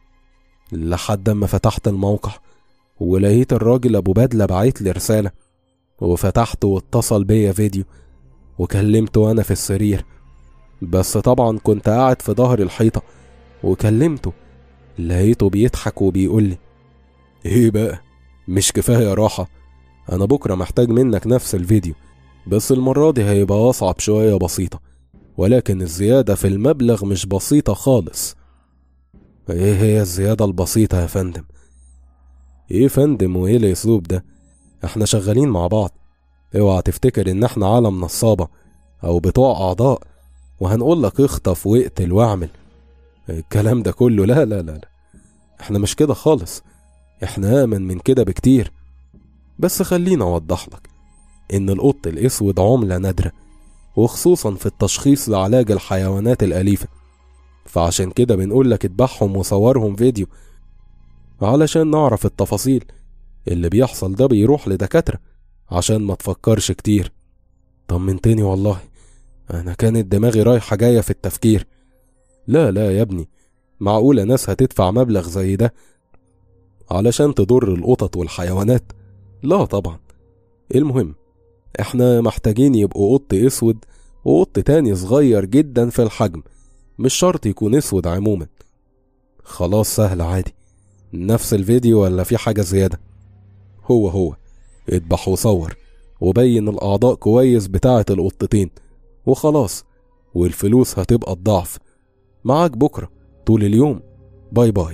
لحد أما فتحت الموقع ولقيت الراجل أبو بدلة بعت لي رسالة وفتحته واتصل بيا فيديو وكلمته وأنا في السرير بس طبعا كنت قاعد في ظهر الحيطة وكلمته لقيته بيضحك وبيقول لي ايه بقى مش كفاية راحة انا بكرة محتاج منك نفس الفيديو بس المرة دي هيبقى اصعب شوية بسيطة ولكن الزيادة في المبلغ مش بسيطة خالص ايه هي الزيادة البسيطة يا فندم ايه فندم وايه الاسلوب ده احنا شغالين مع بعض اوعى تفتكر ان احنا عالم نصابة او بتوع اعضاء وهنقول لك اخطف واقتل واعمل الكلام ده كله لا لا لا لا احنا مش كده خالص احنا امن من كده بكتير بس خليني اوضح لك ان القط الاسود عملة نادرة وخصوصا في التشخيص لعلاج الحيوانات الأليفة فعشان كده بنقول لك اذبحهم وصورهم فيديو علشان نعرف التفاصيل اللي بيحصل ده بيروح لدكاترة عشان ما تفكرش كتير طمنتني والله أنا كانت دماغي رايحة جاية في التفكير لا لا يا ابني معقولة ناس هتدفع مبلغ زي ده علشان تضر القطط والحيوانات لا طبعا المهم احنا محتاجين يبقوا قط اسود وقط تاني صغير جدا في الحجم مش شرط يكون اسود عموما خلاص سهل عادي نفس الفيديو ولا في حاجة زيادة هو هو اذبح وصور وبين الأعضاء كويس بتاعة القطتين وخلاص والفلوس هتبقى الضعف معاك بكرة طول اليوم باي باي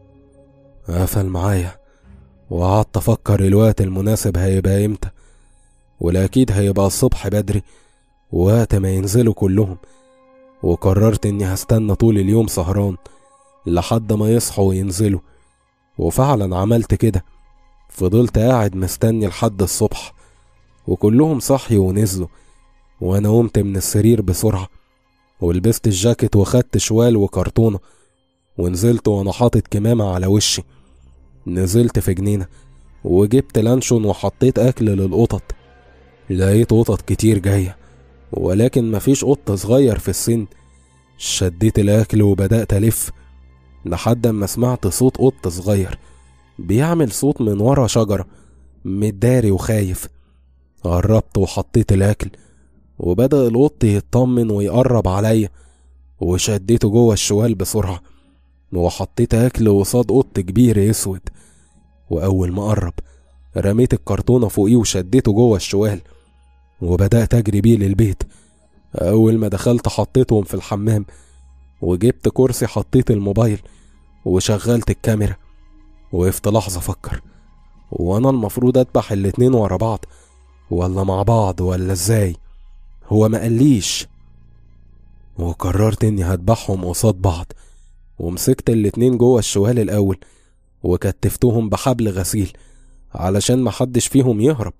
قفل معايا وقعدت أفكر الوقت المناسب هيبقى إمتى ولا أكيد هيبقى الصبح بدري وقت ما ينزلوا كلهم وقررت إني هستنى طول اليوم سهران لحد ما يصحوا وينزلوا وفعلا عملت كده فضلت قاعد مستني لحد الصبح وكلهم صحيوا ونزلوا وأنا قمت من السرير بسرعة ولبست الجاكيت وخدت شوال وكرتونة ونزلت وأنا حاطط كمامة على وشي نزلت في جنينة وجبت لانشون وحطيت أكل للقطط لقيت قطط كتير جاية ولكن مفيش قط صغير في السن شديت الأكل وبدأت ألف لحد ما سمعت صوت قط صغير بيعمل صوت من ورا شجرة متداري وخايف قربت وحطيت الأكل وبدأ القط يطمن ويقرب عليا وشديته جوه الشوال بسرعة وحطيت أكل قصاد قط كبير أسود وأول ما قرب رميت الكرتونة فوقيه وشديته جوه الشوال وبدأت أجري بيه للبيت أول ما دخلت حطيتهم في الحمام وجبت كرسي حطيت الموبايل وشغلت الكاميرا وقفت لحظة أفكر وأنا المفروض أذبح الاتنين ورا بعض ولا مع بعض ولا إزاي هو ما قاليش وقررت إني هذبحهم قصاد بعض ومسكت الاتنين جوه الشوال الأول وكتفتهم بحبل غسيل علشان محدش فيهم يهرب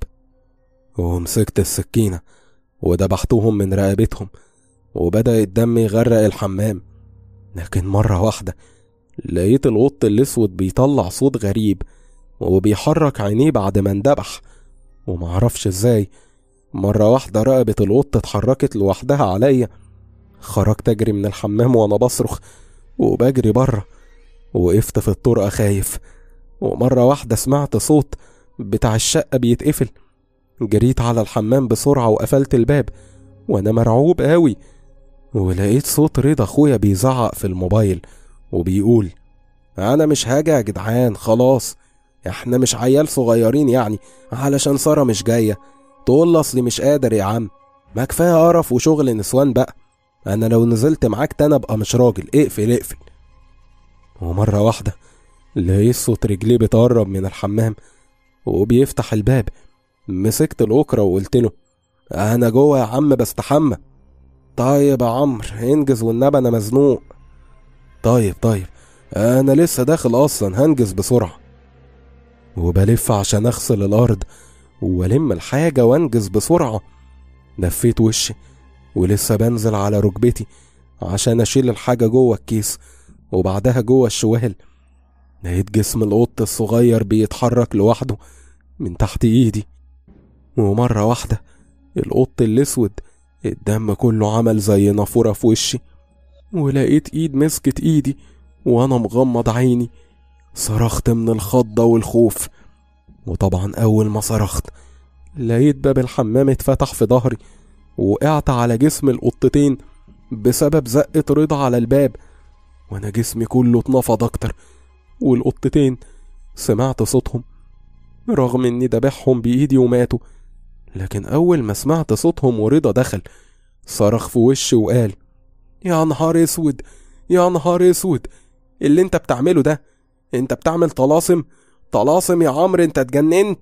ومسكت السكينة ودبحتهم من رقبتهم وبدأ الدم يغرق الحمام لكن مرة واحدة لقيت القط الأسود بيطلع صوت غريب وبيحرك عينيه بعد ما اندبح ومعرفش ازاي مرة واحدة رقبة القط اتحركت لوحدها عليا خرجت أجري من الحمام وأنا بصرخ وبجري بره وقفت في الطرقة خايف ومرة واحدة سمعت صوت بتاع الشقة بيتقفل جريت على الحمام بسرعة وقفلت الباب وأنا مرعوب قوي ولقيت صوت رضا أخويا بيزعق في الموبايل وبيقول أنا مش هاجي يا جدعان خلاص احنا مش عيال صغيرين يعني علشان سارة مش جاية تقول أصلي مش قادر يا عم ما كفاية قرف وشغل نسوان بقى أنا لو نزلت معاك تاني أبقى مش راجل اقفل اقفل ومرة واحدة لقيت صوت رجليه بتقرب من الحمام وبيفتح الباب مسكت الأكرة وقلت له أنا جوه يا عم بستحمى طيب يا عمرو انجز والنبي أنا مزنوق طيب طيب انا لسه داخل اصلا هنجز بسرعة وبلف عشان اغسل الارض والم الحاجة وانجز بسرعة لفيت وشي ولسه بنزل على ركبتي عشان اشيل الحاجة جوه الكيس وبعدها جوه الشوال لقيت جسم القط الصغير بيتحرك لوحده من تحت ايدي ومرة واحدة القط الاسود الدم كله عمل زي نافورة في وشي ولقيت ايد مسكت ايدي وانا مغمض عيني صرخت من الخضة والخوف وطبعا اول ما صرخت لقيت باب الحمام اتفتح في ظهري وقعت على جسم القطتين بسبب زقة رضا على الباب وانا جسمي كله اتنفض اكتر والقطتين سمعت صوتهم رغم اني دبحهم بايدي وماتوا لكن اول ما سمعت صوتهم ورضا دخل صرخ في وشي وقال يا نهار اسود يا نهار اسود اللي انت بتعمله ده انت بتعمل طلاسم طلاسم يا عمرو انت اتجننت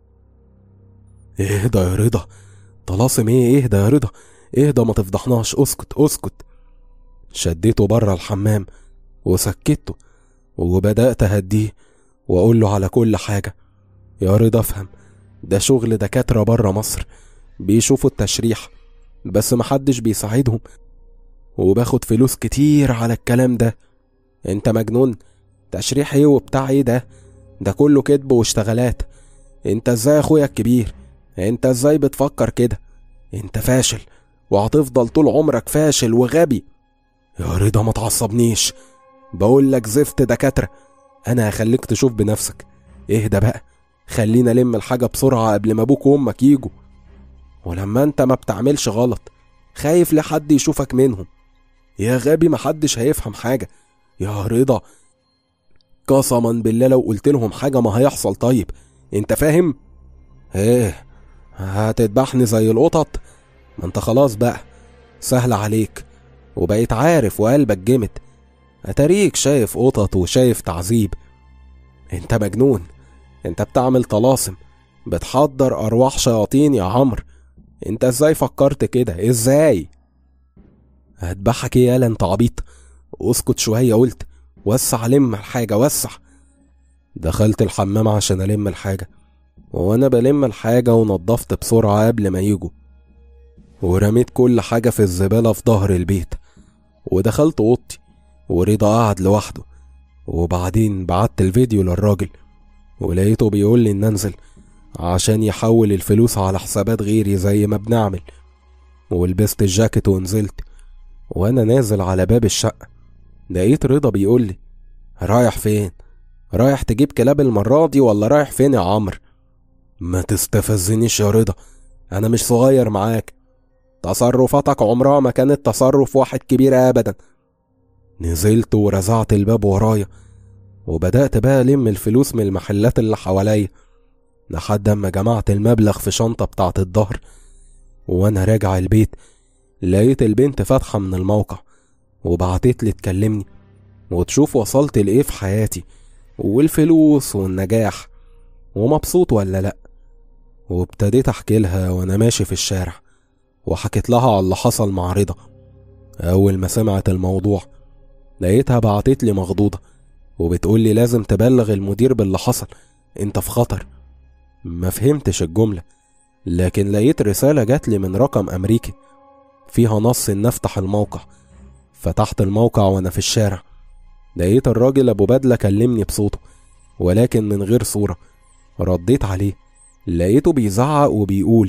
اهدى يا رضا طلاسم ايه اهدى يا رضا اهدى ما تفضحناش اسكت اسكت شديته بره الحمام وسكته وبدأت أهديه وأقول له على كل حاجة يا رضا افهم ده شغل دكاترة بره مصر بيشوفوا التشريح بس محدش بيساعدهم وباخد فلوس كتير على الكلام ده انت مجنون تشريح ايه وبتاع ايه ده ده كله كذب واشتغالات انت ازاي اخويا الكبير انت ازاي بتفكر كده انت فاشل وهتفضل طول عمرك فاشل وغبي يا رضا ما تعصبنيش بقول لك زفت دكاترة انا هخليك تشوف بنفسك اهدى بقى خلينا لم الحاجة بسرعة قبل ما ابوك وامك يجوا ولما انت ما بتعملش غلط خايف لحد يشوفك منهم يا غبي محدش هيفهم حاجة يا رضا قسما بالله لو قلت لهم حاجة ما هيحصل طيب انت فاهم ايه هتذبحني زي القطط ما انت خلاص بقى سهل عليك وبقيت عارف وقلبك جمد اتاريك شايف قطط وشايف تعذيب انت مجنون انت بتعمل طلاسم بتحضر ارواح شياطين يا عمرو انت ازاي فكرت كده ازاي هذبحك ايه يالا انت عبيط اسكت شويه قلت وسع لم الحاجه وسع دخلت الحمام عشان الم الحاجه وانا بلم الحاجه ونضفت بسرعه قبل ما يجوا ورميت كل حاجه في الزباله في ظهر البيت ودخلت اوضتي ورضا قعد لوحده وبعدين بعت الفيديو للراجل ولقيته بيقول لي ان انزل عشان يحول الفلوس على حسابات غيري زي ما بنعمل ولبست الجاكيت ونزلت وانا نازل على باب الشقة لقيت رضا بيقول لي رايح فين رايح تجيب كلاب المرة دي ولا رايح فين يا عمرو ما تستفزنيش يا رضا انا مش صغير معاك تصرفاتك عمرها ما كانت تصرف واحد كبير ابدا نزلت ورزعت الباب ورايا وبدأت بقى ألم الفلوس من المحلات اللي حواليا لحد أما جمعت المبلغ في شنطة بتاعة الظهر وأنا راجع البيت لقيت البنت فاتحة من الموقع وبعتت لي تكلمني وتشوف وصلت لإيه في حياتي والفلوس والنجاح ومبسوط ولا لأ وابتديت أحكي لها وأنا ماشي في الشارع وحكيت لها على اللي حصل مع رضا أول ما سمعت الموضوع لقيتها بعتت لي مخضوضة وبتقول لي لازم تبلغ المدير باللي حصل انت في خطر ما فهمتش الجملة لكن لقيت رسالة جات لي من رقم أمريكي فيها نص إن أفتح الموقع فتحت الموقع وأنا في الشارع لقيت الراجل أبو بدلة كلمني بصوته ولكن من غير صورة رديت عليه لقيته بيزعق وبيقول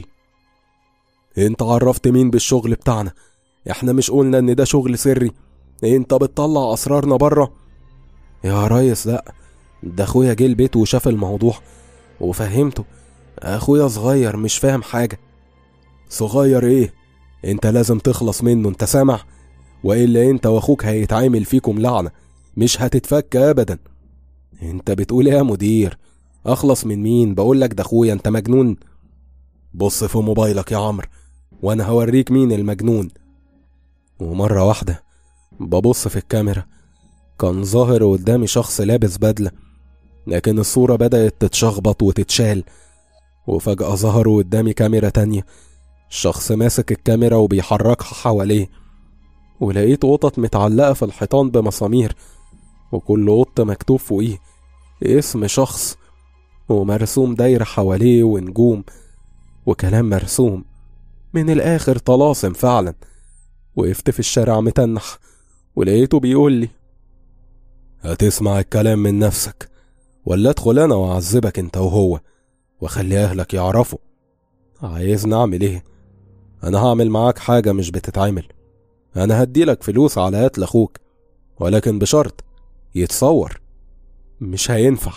انت عرفت مين بالشغل بتاعنا احنا مش قلنا ان ده شغل سري انت بتطلع اسرارنا بره يا ريس لا ده اخويا جه البيت وشاف الموضوع وفهمته اخويا صغير مش فاهم حاجة صغير ايه انت لازم تخلص منه انت سامع والا انت واخوك هيتعامل فيكم لعنة مش هتتفك ابدا انت بتقول ايه يا مدير اخلص من مين بقولك ده اخويا انت مجنون بص في موبايلك يا عمرو وانا هوريك مين المجنون ومرة واحدة ببص في الكاميرا كان ظاهر قدامي شخص لابس بدلة لكن الصورة بدأت تتشخبط وتتشال وفجأة ظهروا قدامي كاميرا تانية شخص ماسك الكاميرا وبيحركها حواليه ولقيت قطط متعلقة في الحيطان بمسامير وكل قط مكتوب فوقيه اسم شخص ومرسوم دايرة حواليه ونجوم وكلام مرسوم من الآخر طلاسم فعلا وقفت في الشارع متنح ولقيته بيقول لي هتسمع الكلام من نفسك ولا ادخل انا واعذبك انت وهو واخلي اهلك يعرفوا عايزني اعمل ايه انا هعمل معاك حاجة مش بتتعمل انا هديلك فلوس على قتل اخوك ولكن بشرط يتصور مش هينفع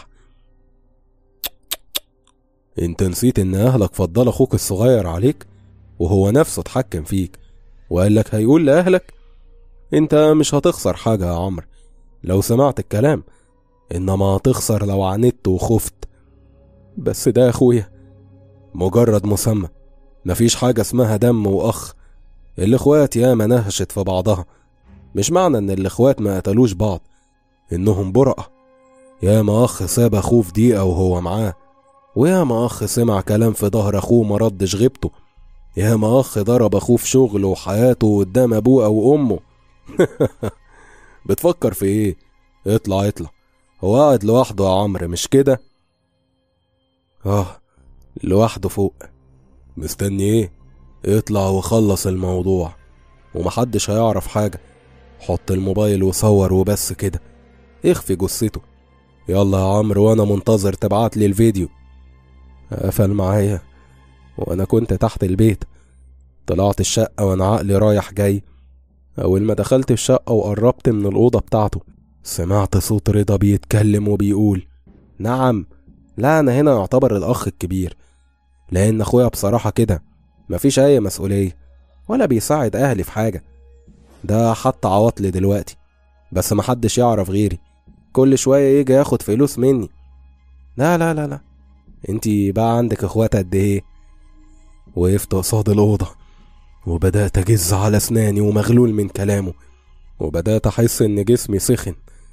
انت نسيت ان اهلك فضل اخوك الصغير عليك وهو نفسه اتحكم فيك وقال لك هيقول لاهلك انت مش هتخسر حاجة يا عمرو لو سمعت الكلام انما هتخسر لو عاندت وخفت بس ده يا اخويا مجرد مسمى مفيش حاجة اسمها دم واخ الاخوات ياما نهشت في بعضها مش معنى ان الاخوات ما قتلوش بعض انهم برقة ياما اخ ساب اخوه في دقيقة وهو معاه وياما اخ سمع كلام في ظهر اخوه ما ردش غيبته ياما اخ ضرب اخوه في شغله وحياته قدام ابوه او امه بتفكر في ايه اطلع اطلع هو قاعد لوحده يا عمرو مش كده اه لوحده فوق مستني ايه اطلع وخلص الموضوع ومحدش هيعرف حاجة حط الموبايل وصور وبس كده اخفي جثته يلا يا عمرو وانا منتظر تبعت لي الفيديو قفل معايا وانا كنت تحت البيت طلعت الشقة وانا عقلي رايح جاي اول ما دخلت الشقة وقربت من الأوضة بتاعته سمعت صوت رضا بيتكلم وبيقول نعم لا انا هنا يعتبر الاخ الكبير لان اخويا بصراحة كده مفيش اي مسؤولية ولا بيساعد اهلي في حاجة ده حتى عواطلي دلوقتي بس محدش يعرف غيري كل شوية يجي ياخد فلوس مني لا لا لا لا انتي بقى عندك اخوات قد ايه وقفت قصاد الأوضة وبدأت أجز على أسناني ومغلول من كلامه وبدأت أحس إن جسمي سخن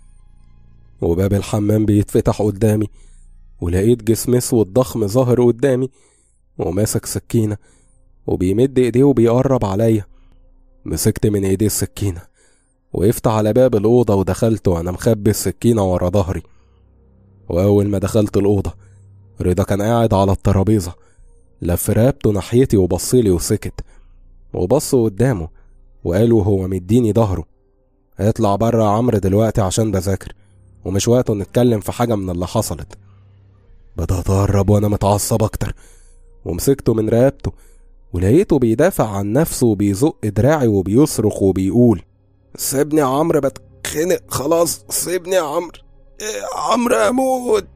وباب الحمام بيتفتح قدامي ولقيت جسم اسود ضخم ظاهر قدامي وماسك سكينة وبيمد ايديه وبيقرب عليا مسكت من ايديه السكينة وقفت على باب الأوضة ودخلت وأنا مخبي السكينة ورا ظهري وأول ما دخلت الأوضة رضا كان قاعد على الترابيزة لف رقبته ناحيتي وبصلي وسكت وبص قدامه وقال وهو مديني ظهره اطلع بره يا عمرو دلوقتي عشان بذاكر ومش وقته نتكلم في حاجة من اللي حصلت بدأت أقرب وأنا متعصب أكتر ومسكته من رقبته ولقيته بيدافع عن نفسه وبيزق دراعي وبيصرخ وبيقول سيبني يا عمرو بتخنق خلاص سيبني يا عمرو يا عمرو أموت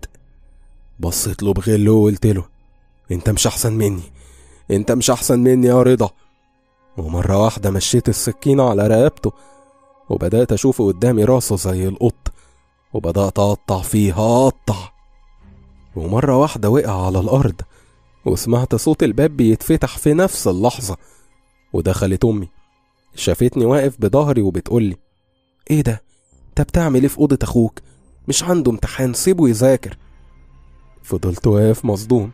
بصيت له بغل وقلت له انت مش احسن مني انت مش احسن مني يا رضا ومرة واحدة مشيت السكينة على رقبته وبدأت أشوف قدامي راسه زي القط وبدأت أقطع فيه أقطع ومرة واحدة وقع على الأرض وسمعت صوت الباب بيتفتح في نفس اللحظة ودخلت أمي شافتني واقف بظهري وبتقولي إيه ده؟ أنت بتعمل إيه في أوضة أخوك؟ مش عنده امتحان سيبه يذاكر فضلت واقف مصدوم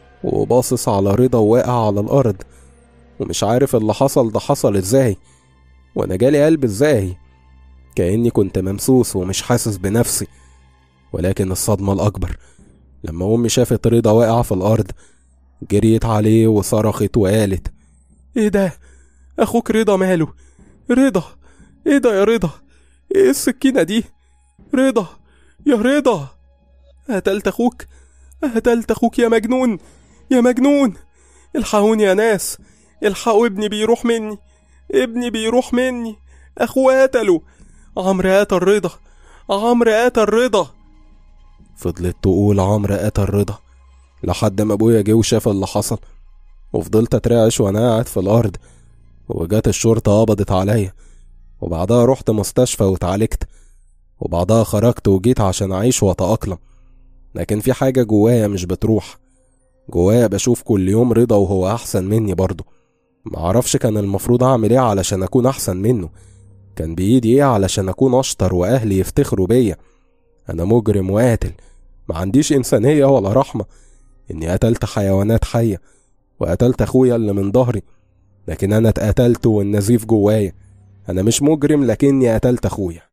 وباصص على رضا واقع على الأرض ومش عارف اللي حصل ده حصل ازاي وانا جالي قلب ازاي كأني كنت ممسوس ومش حاسس بنفسي ولكن الصدمة الأكبر لما أمي شافت رضا واقع في الأرض جريت عليه وصرخت وقالت ايه ده اخوك رضا ماله رضا ايه ده يا رضا ايه السكينة دي رضا يا رضا قتلت اخوك قتلت اخوك يا مجنون يا مجنون الحقوني يا ناس الحقوا ابني بيروح مني ابني بيروح مني اخوه قتله عمرو قتل رضا عمرو قتل رضا فضلت تقول عمرو قتل رضا لحد ما ابويا جه وشاف اللي حصل وفضلت اترعش وانا قاعد في الارض وجات الشرطة قبضت عليا وبعدها رحت مستشفى واتعالجت وبعدها خرجت وجيت عشان أعيش وأتأقلم لكن في حاجة جوايا مش بتروح جوايا بشوف كل يوم رضا وهو أحسن مني برضه معرفش كان المفروض أعمل إيه علشان أكون أحسن منه كان بإيدي إيه علشان أكون أشطر وأهلي يفتخروا بيا أنا مجرم وقاتل ما عنديش إنسانية ولا رحمة إني قتلت حيوانات حية وقتلت أخويا اللي من ظهري لكن أنا اتقتلت والنزيف جوايا أنا مش مجرم لكني قتلت أخويا